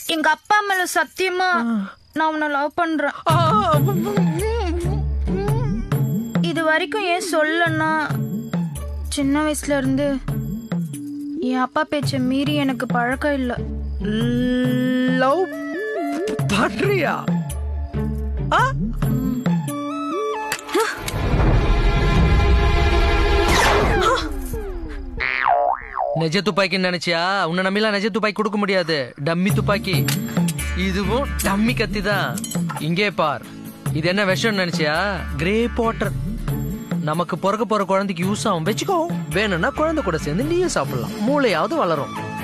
எங்க அப்பா மேல சத்தியமா நான் உன்னை லவ் பண்றேன் இது வரைக்கும் ஏன் சொல்லனா சின்ன வயசுல இருந்து என் அப்பா பேச்ச மீறி எனக்கு பழக்கம் இல்ல லவ் பண்றியா ஆ? நெஜ துப்பாக்கின்னு நினைச்சியா உன்னை நம்பிலாம் நெஜ துப்பாக்கி கொடுக்க முடியாது டம்மி துப்பாக்கி இதுவும் டம்மி கத்தி தான் இங்கே பார் இது என்ன விஷம்னு நினைச்சியா கிரே வாட்டர் நமக்கு பிறக்க போற குழந்தைக்கு யூஸ் ஆகும் வச்சுக்கோ வேணும்னா குழந்தை கூட சேர்ந்து நீயும் சாப்பிடலாம் மூளையாவது வளரும்